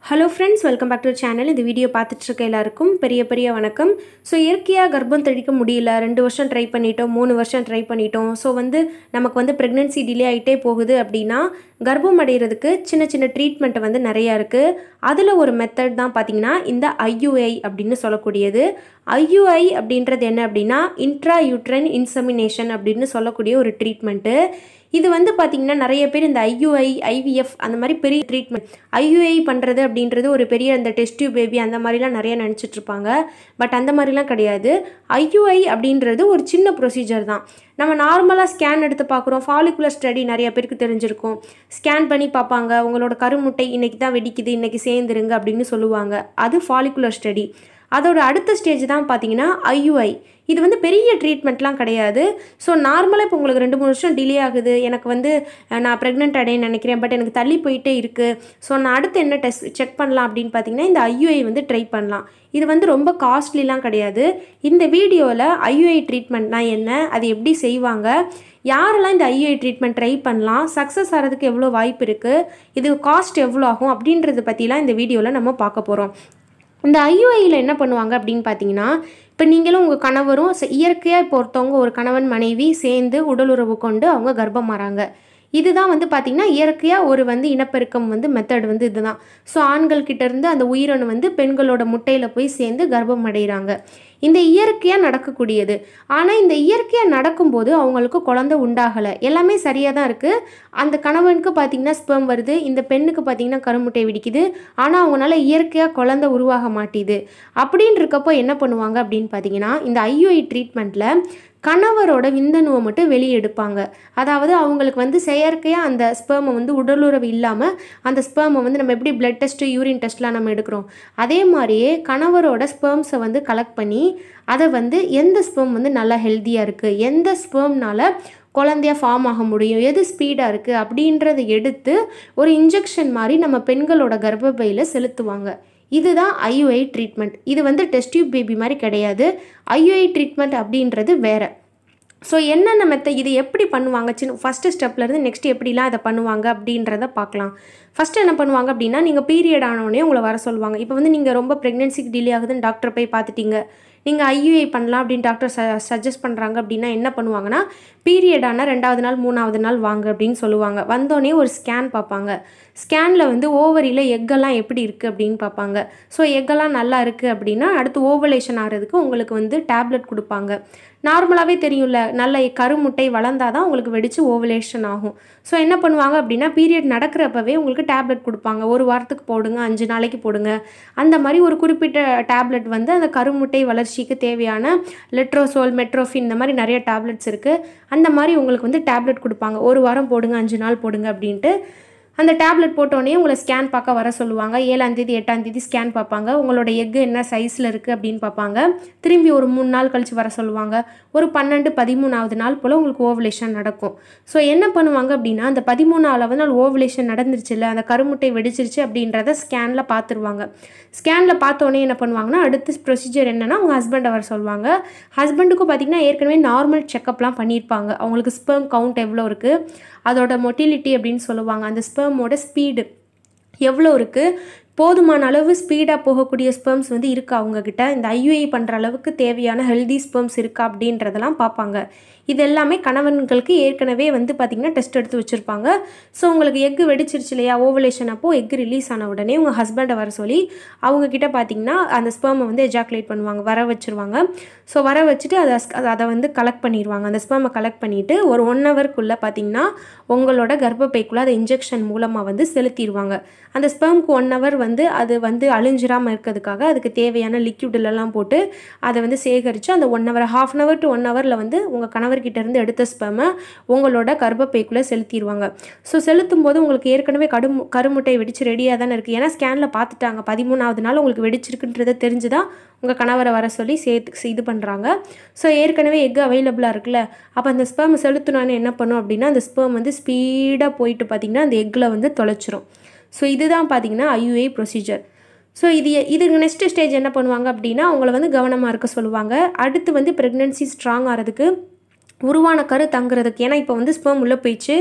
hello friends welcome back to channel இந்த video பார்த்துட்டு இருக்க எல்லாருக்கும் பெரிய பெரிய வணக்கம் ஸோ இயற்கையாக கர்ப்பம் தெளிக்க முடியல ரெண்டு வருஷம் ட்ரை பண்ணிட்டோம் மூணு வருஷம் ட்ரை பண்ணிட்டோம் ஸோ வந்து நமக்கு வந்து ப்ரெக்னென்சி டிலே ஆகிட்டே போகுது அப்படின்னா கர்ப்பம் அடைகிறதுக்கு சின்ன சின்ன ட்ரீட்மெண்ட் வந்து நிறையா இருக்குது அதில் ஒரு மெத்தட் தான் பார்த்தீங்கன்னா இந்த ஐயுஐ அப்படின்னு சொல்லக்கூடியது ஐயுஐ அப்படின்றது என்ன அப்படின்னா இன்ட்ரா யூட்ரன் இன்சமினேஷன் அப்படின்னு சொல்லக்கூடிய ஒரு ட்ரீட்மெண்ட்டு இது வந்து பார்த்திங்கன்னா நிறைய பேர் இந்த ஐயுஐ ஐவிஎஃப் அந்த மாதிரி பெரிய ட்ரீட்மெண்ட் ஐயுஐ பண்ணுறது அப்படின்றது ஒரு பெரிய அந்த டெஸ்டியூ பேபி அந்த மாதிரிலாம் நிறைய நினச்சிட்டு இருப்பாங்க பட் அந்த மாதிரிலாம் கிடையாது ஐயுஐ அப்படின்றது ஒரு சின்ன ப்ரொசீஜர் தான் நம்ம நார்மலாக ஸ்கேன் எடுத்து பார்க்குறோம் ஃபாலிகுலர் ஸ்டடி நிறைய பேருக்கு தெரிஞ்சிருக்கும் ஸ்கேன் பண்ணி பார்ப்பாங்க உங்களோட கருமுட்டை இன்றைக்கி தான் வெடிக்குது இன்றைக்கி சேர்ந்துருங்க அப்படின்னு சொல்லுவாங்க அது ஃபாலிகுலர் ஸ்டடி அதோட அடுத்த ஸ்டேஜ் தான் பார்த்தீங்கன்னா ஐயுஐ இது வந்து பெரிய ட்ரீட்மெண்ட்லாம் கிடையாது ஸோ நார்மலாக இப்போ உங்களுக்கு ரெண்டு மூணு வருஷம் டிலே ஆகுது எனக்கு வந்து அஹ், நான் ப்ரெக்னென்ட் அடையன்னு நினைக்கிறேன் பட் எனக்கு தள்ளி போயிட்டே இருக்குது ஸோ நான் அடுத்து என்ன டெஸ்ட் செக் பண்ணலாம் அப்படின்னு பார்த்தீங்கன்னா இந்த ஐயுஐ வந்து ட்ரை பண்ணலாம் இது வந்து ரொம்ப காஸ்ட்லிலாம் கிடையாது இந்த வீடியோவில் ஐயுஐ ட்ரீட்மெண்ட்னா என்ன அது எப்படி செய்வாங்க யாரெல்லாம் இந்த ஐயுஐ ட்ரீட்மெண்ட் ட்ரை பண்ணலாம் சக்ஸஸ் ஆகிறதுக்கு எவ்வளோ வாய்ப்பு இருக்குது இது காஸ்ட் எவ்வளோ ஆகும் அப்படின்றத பற்றிலாம் இந்த வீடியோவில் நம்ம பார்க்க போகிறோம் இந்த ஐயுஐயில் என்ன பண்ணுவாங்க அப்படின்னு பார்த்தீங்கன்னா இப்போ நீங்களும் உங்கள் கணவரும் ச- இயற்கையாக இப்போ ஒருத்தவங்க ஒரு கணவன் மனைவி சேர்ந்து உடலுறவு கொண்டு அவங்க கர்ப்பம் மாறாங்க இதுதான் வந்து பார்த்திங்கன்னா இயற்கையாக ஒரு வந்து இனப்பெருக்கம் வந்து மெத்தட் வந்து இதுதான் ஸோ ஆண்கள் கிட்ட இருந்து அந்த உயிரணு வந்து பெண்களோட முட்டையில் போய் சேர்ந்து கர்ப்பம் அடைகிறாங்க இந்த இயற்கையாக நடக்கக்கூடியது ஆனால் இந்த இயற்கையாக நடக்கும்போது அவங்களுக்கு குழந்தை உண்டாகலை எல்லாமே சரியாக தான் இருக்குது அந்த கணவனுக்கு பார்த்திங்கன்னா ஸ்பெர்ம் வருது இந்த பெண்ணுக்கு பார்த்திங்கன்னா கருமுட்டை வெடிக்குது ஆனால் அவங்களால இயற்கையாக குழந்தை உருவாக மாட்டேது அப்படின்னு இருக்கப்போ என்ன பண்ணுவாங்க அப்படின்னு பார்த்தீங்கன்னா இந்த ஐயுஐ ட்ரீட்மெண்ட்டில் கணவரோட விந்தணுவை மட்டும் வெளியே எடுப்பாங்க அதாவது அவங்களுக்கு வந்து செயற்கையாக அந்த ஸ்பெர்மை வந்து உடலுறவு இல்லாமல் அந்த ஸ்பெர்மை வந்து நம்ம எப்படி பிளட் டெஸ்ட்டு யூரின் டெஸ்ட்லாம் நம்ம எடுக்கிறோம் அதே மாதிரியே கணவரோட ஸ்பெர்ம்ஸை வந்து கலெக்ட் பண்ணி அதை வந்து எந்த ஸ்பெர்ம் வந்து நல்லா ஹெல்த்தியாக இருக்குது எந்த ஸ்பெர்ம்னால குழந்தையா ஃபார்ம் ஆக முடியும் எது ஸ்பீடாக இருக்குது அப்படின்றத எடுத்து ஒரு இன்ஜெக்ஷன் மாதிரி நம்ம பெண்களோட கர்ப்பப்பையில் செலுத்துவாங்க இதுதான் ஐயுஐ ட்ரீட்மெண்ட் இது வந்து டெஸ்ட் டியூப் பேபி மாதிரி கிடையாது ஐயுஐ ட்ரீட்மெண்ட் அப்படின்றது வேற ஸோ என்னென்ன மெத்த இது எப்படி பண்ணுவாங்க சின்ன ஃபஸ்ட்டு ஸ்டெப்லேருந்து நெக்ஸ்ட் எப்படிலாம் இதை பண்ணுவாங்க அப்படின்றத பார்க்கலாம் ஃபஸ்ட்டு என்ன பண்ணுவாங்க அப்படின்னா நீங்கள் பீரியட் ஆனோடனே உங்களை வர சொல்லுவாங்க இப்போ வந்து நீங்கள் ரொம்ப ப்ரெக்னென்சிக்கு டிலே ஆகுதுன்னு டாக்டர் போய் பார்த்துட்டீங்க நீங்கள் ஐயுஐ பண்ணலாம் அப்படின்னு டாக்டர் ச சஜஸ்ட் பண்ணுறாங்க அப்படின்னா என்ன பண்ணுவாங்கன்னா பீரியட் ஆன ரெண்டாவது நாள் மூணாவது நாள் வாங்க அப்படின்னு சொல்லுவாங்க வந்தோடனே ஒரு ஸ்கேன் பார்ப்பாங்க ஸ்கேனில் வந்து ஓவரியில் எக்கெல்லாம் எப்படி இருக்குது அப்படின்னு பார்ப்பாங்க ஸோ எக்கெல்லாம் நல்லா இருக்குது அப்படின்னா அடுத்து ஓவலேஷன் ஆகிறதுக்கு உங்களுக்கு வந்து டேப்லெட் கொடுப்பாங்க நார்மலாகவே தெரியும்ல நல்ல கருமுட்டை வளர்ந்தாதான் உங்களுக்கு வெடித்து ஓவலேஷன் ஆகும் ஸோ என்ன பண்ணுவாங்க அப்படின்னா பீரியட் நடக்கிறப்பவே உங்களுக்கு டேப்லெட் கொடுப்பாங்க ஒரு வாரத்துக்கு போடுங்க அஞ்சு நாளைக்கு போடுங்க அந்த மாதிரி ஒரு குறிப்பிட்ட டேப்லெட் வந்து அந்த கருமுட்டை வளர்ச்சிக்கு தேவையான லெட்ரோசோல் மெட்ரோஃபின் இந்த மாதிரி நிறைய டேப்லெட்ஸ் இருக்குது அந்த மாதிரி உங்களுக்கு வந்து டேப்லெட் கொடுப்பாங்க ஒரு வாரம் போடுங்க அஞ்சு நாள் போடுங்க அப்படின்ட்டு அந்த டேப்லெட் போட்டோடனே உங்களை ஸ்கேன் பார்க்க வர சொல்லுவாங்க ஏழாந்தேதி எட்டாந்தேதி ஸ்கேன் பார்ப்பாங்க உங்களோட எக்கு என்ன சைஸில் இருக்குது அப்படின்னு பார்ப்பாங்க திரும்பி ஒரு மூணு நாள் கழித்து வர சொல்லுவாங்க ஒரு பன்னெண்டு பதிமூணாவது நாள் போல் உங்களுக்கு ஓவலேஷன் நடக்கும் ஸோ என்ன பண்ணுவாங்க அப்படின்னா அந்த பதிமூணாவது நாள் ஓவலேஷன் நடந்துருச்சுல்ல அந்த கருமுட்டை வெடிச்சிருச்சு அப்படின்றத ஸ்கேனில் பார்த்துருவாங்க ஸ்கேனில் பார்த்தோன்னே என்ன பண்ணுவாங்கன்னா அடுத்த ப்ரொசீஜர் என்னன்னா உங்கள் ஹஸ்பண்டை வர சொல்லுவாங்க ஹஸ்பண்டுக்கும் பார்த்தீங்கன்னா ஏற்கனவே நார்மல் செக்கப்லாம் பண்ணியிருப்பாங்க அவங்களுக்கு ஸ்பெர்ம் கவுண்ட் எவ்வளோ இருக்குது அதோட மொட்டிலிட்டி அப்படின்னு சொல்லுவாங்க அந்த ஸ்பெர்மோட ஸ்பீடு எவ்வளோ இருக்குது போதுமான அளவு ஸ்பீடாக போகக்கூடிய ஸ்பெர்ம்ஸ் வந்து இருக்கா அவங்கக்கிட்ட இந்த ஐயுஐ பண்ணுற அளவுக்கு தேவையான ஹெல்தி ஸ்பெர்ம்ஸ் இருக்கா அப்படின்றதெல்லாம் பார்ப்பாங்க இது எல்லாமே கணவன்களுக்கு ஏற்கனவே வந்து பார்த்திங்கன்னா டெஸ்ட் எடுத்து வச்சுருப்பாங்க ஸோ உங்களுக்கு எக்கு வெடிச்சிருச்சு இல்லையா ஓவலேஷன் அப்போது எக் ரிலீஸ் ஆன உடனே உங்கள் ஹஸ்பண்டை வர சொல்லி அவங்கக்கிட்ட பார்த்தீங்கன்னா அந்த ஸ்பெர்மை வந்து எஜாக்குலேட் பண்ணுவாங்க வர வச்சுருவாங்க ஸோ வர வச்சுட்டு அதை அதை வந்து கலெக்ட் பண்ணிடுவாங்க அந்த ஸ்பெர்மை கலெக்ட் பண்ணிவிட்டு ஒரு ஒன் ஹவர்க்குள்ளே பார்த்தீங்கன்னா உங்களோட கர்ப்பப்பைக்குள்ளே அதை இன்ஜெக்ஷன் மூலமாக வந்து செலுத்திடுவாங்க அந்த ஸ்பெர்ம்க்கு ஒன் ஹவர் வந்து அது வந்து அழிஞ்சிராமல் இருக்கிறதுக்காக அதுக்கு தேவையான லிக்யூடிலெல்லாம் போட்டு அதை வந்து சேகரித்து அந்த one hour half an hour to one ஹவரில் வந்து உங்கள் கணவர்கிட்ட இருந்து எடுத்த ஸ்பெர்மை உங்களோட கர்ப்பப்பைக்குள்ளே செலுத்திடுவாங்க ஸோ செலுத்தும் போது உங்களுக்கு ஏற்கனவே கடும் கருமுட்டை வெடிச்சு ரெடியாக தானே இருக்குது ஏன்னா ஸ்கேனில் பார்த்துட்டாங்க பதிமூணாவது நாள் உங்களுக்கு வெடிச்சிருக்குன்றதை தெரிஞ்சு தான் உங்கள் கணவரை வர சொல்லி சேர்த்து இது பண்ணுறாங்க ஸோ ஏற்கனவே எக் அவைலபிளாக இருக்குல்ல அப்போ அந்த ஸ்பெர்ம் செலுத்தினான்னு என்ன பண்ணும் அப்படின்னா அந்த ஸ்பெர்ம் வந்து ஸ்பீடாக போயிட்டு பார்த்திங்கன்னா அந்த எக்கில் வந்து தொலைச்சிரும் ஸோ இதுதான் பார்த்தீங்கன்னா ஐயுஏ ப்ரொசீஜர் ஸோ இது இதுக்கு நெக்ஸ்ட் ஸ்டேஜ் என்ன பண்ணுவாங்க அப்படின்னா அவங்கள வந்து கவனமாக இருக்க சொல்லுவாங்க அடுத்து வந்து ப்ரெக்னென்சி ஸ்ட்ராங் ஆகிறதுக்கு உருவான கரு தங்குறதுக்கு ஏன்னா இப்போ வந்து ஸ்பெர்ம் உள்ளே போயிடுச்சு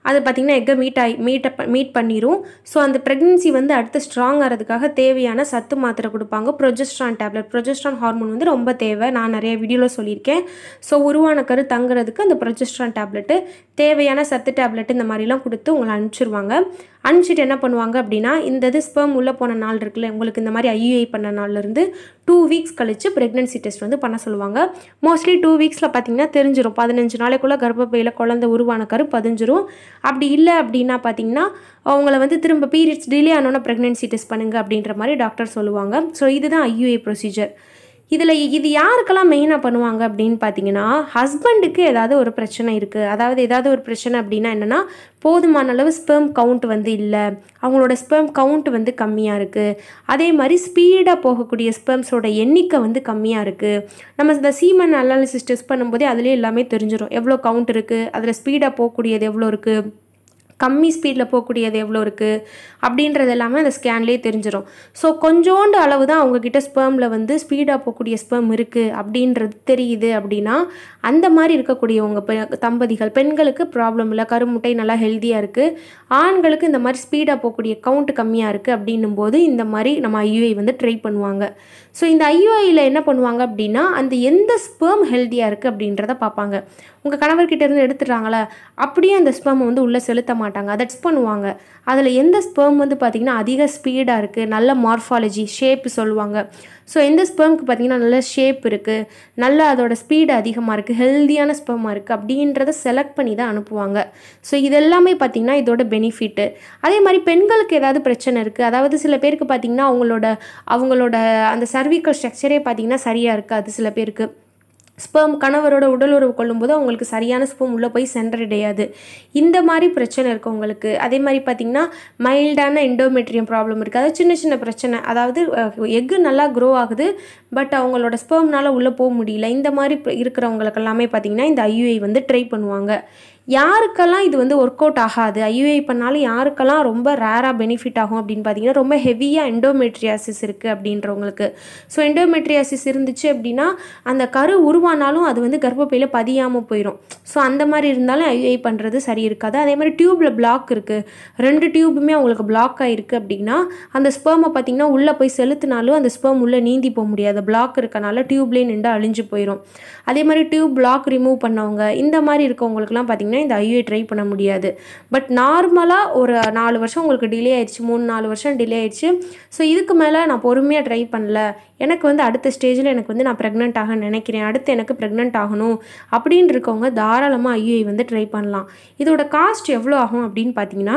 அது பார்த்திங்கன்னா எக்கை மீட் ஆகி மீட் மீட் பண்ணிடும் ஸோ அந்த ப்ரெக்னென்சி வந்து அடுத்து ஸ்ட்ராங் ஆகிறதுக்காக தேவையான சத்து மாத்திரை கொடுப்பாங்க ப்ரொஜெஸ்ட்ரான் டேப்லெட் ப்ரொஜெஸ்ட்ரான் ஹார்மோன் வந்து ரொம்ப தேவை நான் நிறைய வீடியோவில் சொல்லியிருக்கேன் ஸோ உருவான கரு தங்குறதுக்கு அந்த ப்ரொஜெஸ்ட்ரான் டேப்லெட்டு தேவையான சத்து டேப்லெட் இந்த மாதிரிலாம் கொடுத்து உங்களை அனுப்பிச்சிருவாங்க அனுப்பிச்சிட்டு என்ன பண்ணுவாங்க அப்படின்னா இந்த இது ஸ்பெர்ம் உள்ளே போன நாள் இருக்குல்ல உங்களுக்கு இந்த மாதிரி ஐயுஐ பண்ண நாள்லேருந்து டூ வீக்ஸ் கழித்து ப்ரெக்னென்சி டெஸ்ட் வந்து பண்ண சொல்லுவாங்க மோஸ்ட்லி டூ வீக்ஸில் பார்த்தீங்கன்னா தெரிஞ்சிடும் பதினஞ்சு நாளைக்குள்ளே கர்ப்பப்பையில் குழந்தை உருவான கரு பதிஞ்சிரும் அப்படி இல்லை அப்படின்னா பார்த்தீங்கன்னா அவங்கள வந்து திரும்ப பீரியட்ஸ் டிலே ஆனோன்னா ப்ரெக்னென்சி டெஸ்ட் பண்ணுங்க அப்படின்ற மாதிரி டாக்டர் சொல்லுவாங்க ஸோ இதுதான் ஐயுஐ ப்ரொசீஜர் இதில் இது யாருக்கெல்லாம் மெயினாக பண்ணுவாங்க அப்படின்னு பார்த்தீங்கன்னா ஹஸ்பண்டுக்கு ஏதாவது ஒரு பிரச்சனை இருக்குது அதாவது ஏதாவது ஒரு பிரச்சனை அப்படின்னா என்னென்னா போதுமான அளவு ஸ்பெர்ம் கவுண்ட் வந்து இல்லை அவங்களோட ஸ்பெர்ம் கவுண்ட் வந்து கம்மியாக இருக்குது அதே மாதிரி ஸ்பீடாக போகக்கூடிய ஸ்பெர்ம்ஸோட எண்ணிக்கை வந்து கம்மியாக இருக்குது நம்ம இந்த சீமன் அனாலிசிஸ் டெஸ்ட் பண்ணும்போதே அதுலேயே எல்லாமே தெரிஞ்சிடும் எவ்வளோ கவுண்ட் இருக்குது அதில் ஸ்பீடாக போகக்கூடியது எவ்வளோ இருக்குது கம்மி ஸ்பீடில் போகக்கூடியது எவ்வளோ இருக்குது அப்படின்றது எல்லாமே அந்த ஸ்கேன்லேயே தெரிஞ்சிடும் ஸோ கொஞ்சோண்டு அளவு தான் அவங்கக்கிட்ட ஸ்பெர்மில் வந்து ஸ்பீடாக போகக்கூடிய ஸ்பெர்ம் இருக்குது அப்படின்றது தெரியுது அப்படின்னா அந்த மாதிரி இருக்கக்கூடியவங்க பெ தம்பதிகள் பெண்களுக்கு ப்ராப்ளம் இல்லை கருமுட்டை நல்லா ஹெல்த்தியாக இருக்குது ஆண்களுக்கு இந்த மாதிரி ஸ்பீடாக போகக்கூடிய கவுண்ட் கம்மியாக இருக்குது அப்படின்னும் போது இந்த மாதிரி நம்ம ஐயுஐ வந்து ட்ரை பண்ணுவாங்க ஸோ இந்த ஐயுஐயில் என்ன பண்ணுவாங்க அப்படின்னா அந்த எந்த ஸ்பெர்ம் ஹெல்த்தியாக இருக்குது அப்படின்றத பார்ப்பாங்க உங்கள் கணவர்கிட்ட இருந்து எடுத்துடுறாங்களே அப்படியே அந்த ஸ்பெர்மை வந்து உள்ளே செலுத்த மாட்டாங்க அதை டெஸ்ட் பண்ணுவாங்க அதில் எந்த ஸ்பெர்ம் வந்து பார்த்திங்கன்னா அதிக ஸ்பீடாக இருக்குது நல்ல மார்ஃபாலஜி ஷேப் சொல்லுவாங்க ஸோ எந்த ஸ்பெர்முக்கு பார்த்திங்கன்னா நல்ல ஷேப் இருக்குது நல்ல அதோட ஸ்பீடு அதிகமாக இருக்குது ஹெல்த்தியான ஸ்பெர்மாக இருக்குது அப்படின்றத செலக்ட் பண்ணி தான் அனுப்புவாங்க ஸோ இதெல்லாமே பார்த்திங்கன்னா இதோட பெனிஃபிட்டு அதே மாதிரி பெண்களுக்கு ஏதாவது பிரச்சனை இருக்குது அதாவது சில பேருக்கு பார்த்திங்கன்னா அவங்களோட அவங்களோட அந்த சர்விக்கல் ஸ்ட்ரக்சரே பார்த்திங்கன்னா சரியாக இருக்காது சில பேருக்கு ஸ்பெர்ம் கணவரோட உடல் உறவு கொள்ளும்போது அவங்களுக்கு சரியான ஸ்பெர்ம் உள்ளே போய் சென்றடையாது இந்த மாதிரி பிரச்சனை இருக்குது உங்களுக்கு அதே மாதிரி பார்த்திங்கன்னா மைல்டான எண்டோமெட்ரியம் ப்ராப்ளம் இருக்குது அதாவது சின்ன சின்ன பிரச்சனை அதாவது எக்கு நல்லா க்ரோ ஆகுது பட் அவங்களோட ஸ்பெர்ம்னால உள்ளே போக முடியல இந்த மாதிரி இருக்கிறவங்களுக்கு எல்லாமே பார்த்திங்கன்னா இந்த ஐயுஐ வந்து ட்ரை பண்ணுவாங்க யாருக்கெல்லாம் இது வந்து ஒர்க் அவுட் ஆகாது ஐயுஐ பண்ணாலும் யாருக்கெல்லாம் ரொம்ப ரேராக பெனிஃபிட் ஆகும் அப்படின்னு பார்த்தீங்கன்னா ரொம்ப ஹெவியாக எண்டோமெட்ரியாசிஸ் இருக்குது அப்படின்றவங்களுக்கு ஸோ எண்டோமெட்ரியாசிஸ் இருந்துச்சு அப்படின்னா அந்த கரு உருவானாலும் அது வந்து கர்ப்பப்பையில் பதியாமல் போயிடும் ஸோ அந்த மாதிரி இருந்தாலும் ஐயுஐ பண்ணுறது சரி இருக்காது அதே மாதிரி டியூப்பில் பிளாக் இருக்குது ரெண்டு டியூபுமே அவங்களுக்கு பிளாக் ஆகிருக்கு அப்படின்னா அந்த ஸ்பெர்மை பார்த்திங்கன்னா உள்ளே போய் செலுத்தினாலும் அந்த ஸ்பெர்ம் உள்ளே நீந்தி போக முடியாது பிளாக் இருக்கனால டியூப்லேயே நின்று அழிஞ்சு போயிடும் அதே மாதிரி டியூப் பிளாக் ரிமூவ் பண்ணவங்க இந்த மாதிரி இருக்கவங்களுக்குலாம் பார்த்திங்கன்னா இந்த ஐயுஐ ட்ரை பண்ண முடியாது பட் நார்மலாக ஒரு நாலு வருஷம் உங்களுக்கு டிலே ஆயிடுச்சு மூணு நாலு வருஷம் டிலே ஆயிடுச்சு ஸோ இதுக்கு மேலே நான் பொறுமையாக ட்ரை பண்ணல எனக்கு வந்து அடுத்த ஸ்டேஜில் எனக்கு வந்து நான் ப்ரெக்னென்ட் ஆக நினைக்கிறேன் அடுத்து எனக்கு ப்ரெக்னென்ட் ஆகணும் அப்படின்னு இருக்கவங்க தாராளமாக ஐயுஐ வந்து ட்ரை பண்ணலாம் இதோட காஸ்ட் எவ்வளோ ஆகும் அப்படின்னு பார்த்தீங்கன்னா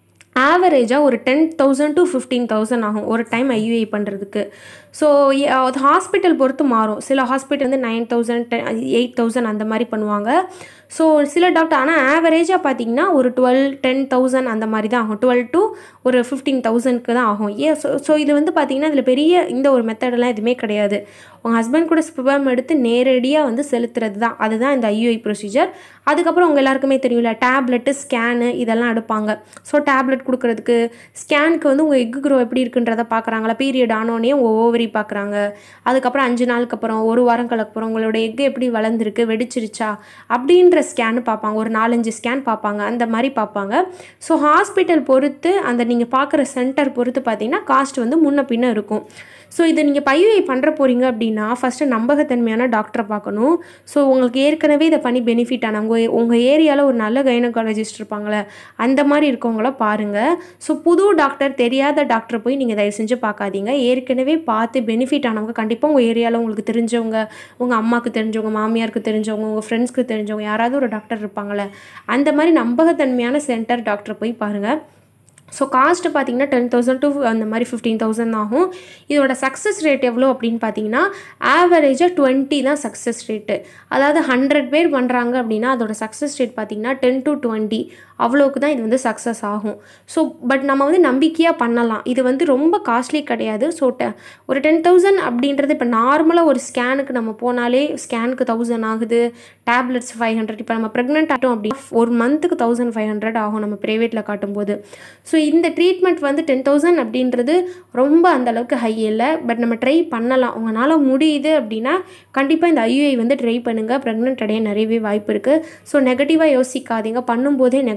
ஆவரேஜாக ஒரு ten thousand to fifteen thousand ஆகும் ஒரு டைம் ஐயுஐ பண்ணுறதுக்கு ஸோ அது ஹாஸ்பிட்டல் பொறுத்து மாறும் சில ஹாஸ்பிட்டல் வந்து nine thousand ten eight thousand அந்த மாதிரி பண்ணுவாங்க ஸோ சில டாக்டர் ஆனால் ஆவரேஜாக பார்த்தீங்கன்னா ஒரு டுவெல் டென் தௌசண்ட் அந்த மாதிரி தான் ஆகும் டுவெல் டு ஒரு ஃபிஃப்டீன் தௌசண்ட்க்கு தான் ஆகும் ஏ ஸோ ஸோ இது வந்து பார்த்திங்கன்னா இதில் பெரிய இந்த ஒரு மெத்தடெல்லாம் எதுவுமே கிடையாது உங்கள் ஹஸ்பண்ட் கூட ஸ்பெர்ம் எடுத்து நேரடியாக வந்து செலுத்துறது தான் அதுதான் இந்த ஐயுஐ ப்ரொசீஜர் அதுக்கப்புறம் உங்கள் எல்லாருக்குமே தெரியும்ல டேப்லெட்டு ஸ்கேனு இதெல்லாம் எடுப்பாங்க ஸோ டேப்லெட் கொடுக்குறதுக்கு ஸ்கேனுக்கு வந்து உங்கள் எக்கு க்ரோ எப்படி இருக்குன்றதை பார்க்குறாங்களா பீரியட் ஆனோடனே உங்கள் ஓவரி பார்க்குறாங்க அதுக்கப்புறம் அஞ்சு நாளுக்கு அப்புறம் ஒரு வாரங்களுக்கு அப்புறம் உங்களோட எக்கு எப்படி வளர்ந்துருக்கு வெடிச்சிருச்சா அப்படின்ற ஸ்கேனு பார்ப்பாங்க ஒரு நாலஞ்சு ஸ்கேன் பார்ப்பாங்க அந்த மாதிரி பார்ப்பாங்க ஸோ ஹாஸ்பிட்டல் பொறுத்து அந்த நீங்கள் பார்க்குற சென்டர் பொறுத்து பார்த்தீங்கன்னா காஸ்ட் வந்து முன்ன பின்ன இருக்கும் ஸோ இதை நீங்கள் பையுஐ பண்ணுற போகிறீங்க அப்படின்னா ஃபஸ்ட்டு நம்பகத்தன்மையான டாக்டரை பார்க்கணும் ஸோ உங்களுக்கு ஏற்கனவே இதை பண்ணி பெனிஃபிட் ஆனவங்க உங்கள் ஏரியாவில் ஒரு நல்ல கைனகாலஜிஸ்ட் இருப்பாங்களே அந்த மாதிரி இருக்கவங்கள பாருங்கள் ஸோ புது டாக்டர் தெரியாத டாக்டரை போய் நீங்கள் தயவு செஞ்சு பார்க்காதீங்க ஏற்கனவே பார்த்து பெனிஃபிட் ஆனவங்க கண்டிப்பாக உங்கள் ஏரியாவில் உங்களுக்கு தெரிஞ்சவங்க உங்கள் அம்மாவுக்கு தெரிஞ்சவங்க மாமியாருக்கு தெரிஞ்சவங்க உங்கள் ஃப்ரெண்ட்ஸ்க்கு தெரிஞ்சவங்க யாராவது ஒரு டாக்டர் இருப்பாங்களே அந்த மாதிரி நம்பகத்தன்மையான சென்டர் டாக்டரை போய் பாருங்கள் ஸோ காஸ்ட்டு பார்த்தீங்கன்னா டென் தௌசண்ட் டு அந்த மாதிரி ஃபிஃப்டீன் தௌசண்ட் ஆகும் இதோட சக்ஸஸ் ரேட் எவ்வளோ அப்படின்னு பார்த்தீங்கன்னா ஆவரேஜாக டுவெண்ட்டி தான் சக்ஸஸ் ரேட்டு அதாவது ஹண்ட்ரட் பேர் பண்ணுறாங்க அப்படின்னா அதோட சக்ஸஸ் ரேட் பார்த்தீங்கன்னா டென் டு டுவெண்ட்டி அவ்வளோக்கு தான் இது வந்து சக்ஸஸ் ஆகும் ஸோ பட் நம்ம வந்து நம்பிக்கையாக பண்ணலாம் இது வந்து ரொம்ப காஸ்ட்லி கிடையாது ஸோ ட ஒரு டென் தௌசண்ட் அப்படின்றது இப்போ நார்மலாக ஒரு ஸ்கேனுக்கு நம்ம போனாலே ஸ்கேனுக்கு தௌசண்ட் ஆகுது டேப்லெட்ஸ் ஃபைவ் ஹண்ட்ரட் இப்போ நம்ம ப்ரெக்னென்ட் ஆகிட்டோம் அப்படின்னா ஒரு மந்த்துக்கு தௌசண்ட் ஃபைவ் ஹண்ட்ரட் ஆகும் நம்ம ப்ரைவேட்டில் காட்டும்போது ஸோ இந்த ட்ரீட்மெண்ட் வந்து டென் தௌசண்ட் அப்படின்றது ரொம்ப அந்த அளவுக்கு ஹை இல்லை பட் நம்ம ட்ரை பண்ணலாம் உங்களால் முடியுது அப்படின்னா கண்டிப்பாக இந்த ஐயுஐ வந்து ட்ரை பண்ணுங்கள் ப்ரெக்னென்ட் அடைய நிறையவே வாய்ப்பு இருக்குது ஸோ நெகட்டிவாக யோசிக்காதீங்க பண்ணும்போதே நெகட்டிவ்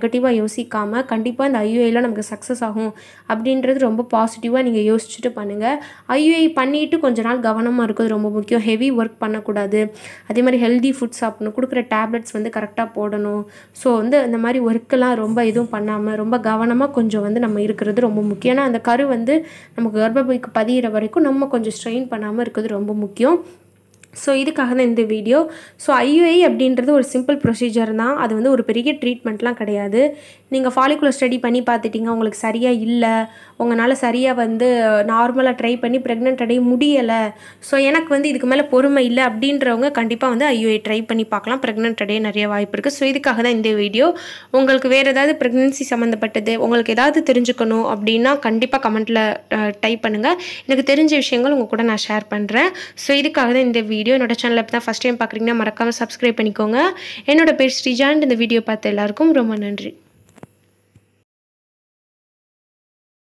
நெகட்டிவாக யோசிக்காமல் கண்டிப்பாக இந்த ஐயுஐயில் நமக்கு சக்ஸஸ் ஆகும் அப்படின்றது ரொம்ப பாசிட்டிவாக நீங்கள் யோசிச்சுட்டு பண்ணுங்கள் ஐயுஐ பண்ணிவிட்டு கொஞ்ச நாள் கவனமாக இருக்கிறது ரொம்ப முக்கியம் ஹெவி ஒர்க் பண்ணக்கூடாது அதே மாதிரி ஹெல்தி ஃபுட் சாப்பிடணும் கொடுக்குற டேப்லெட்ஸ் வந்து கரெக்டாக போடணும் ஸோ வந்து இந்த மாதிரி ஒர்க்கெல்லாம் ரொம்ப எதுவும் பண்ணாமல் ரொம்ப கவனமாக கொஞ்சம் வந்து நம்ம இருக்கிறது ரொம்ப முக்கியம் ஏன்னா அந்த கரு வந்து நமக்கு கர்ப்பப்பைக்கு பதிகிற வரைக்கும் நம்ம கொஞ்சம் ஸ்ட்ரெயின் பண்ணாமல் இருக்கிறது ரொம்ப முக்கியம் ஸோ இதுக்காக தான் இந்த வீடியோ ஸோ ஐயுஐ அப்படின்றது ஒரு சிம்பிள் ப்ரொசீஜர் தான் அது வந்து ஒரு பெரிய ட்ரீட்மெண்ட்லாம் கிடையாது நீங்கள் ஃபாலிகுலர் ஸ்டடி பண்ணி பார்த்துட்டீங்க உங்களுக்கு சரியாக இல்லை உங்களால் சரியாக வந்து நார்மலாக ட்ரை பண்ணி ப்ரெக்னென்ட் அடைய முடியலை ஸோ எனக்கு வந்து இதுக்கு மேலே பொறுமை இல்லை அப்படின்றவங்க கண்டிப்பாக வந்து ஐயுஐ ட்ரை பண்ணி பார்க்கலாம் ப்ரெக்னென்ட் அடைய நிறைய வாய்ப்பு இருக்குது ஸோ இதுக்காக தான் இந்த வீடியோ உங்களுக்கு வேறு ஏதாவது ப்ரெக்னென்சி சம்மந்தப்பட்டது உங்களுக்கு ஏதாவது தெரிஞ்சுக்கணும் அப்படின்னா கண்டிப்பாக கமெண்ட்டில் டைப் பண்ணுங்கள் எனக்கு தெரிஞ்ச விஷயங்கள் உங்கள் கூட நான் ஷேர் பண்ணுறேன் ஸோ இதுக்காக தான் இந்த வீடியோ என்னோட சேனலில் இப்போ தான் ஃபஸ்ட் டைம் பார்க்குறீங்கன்னா மறக்காமல் சப்ஸ்கிரைப் பண்ணிக்கோங்க என்னோட பேர் ஸ்ரீஜாண்ட் இந்த வீடியோ பார்த்த எல்லாருக்கும் ரொம்ப நன்றி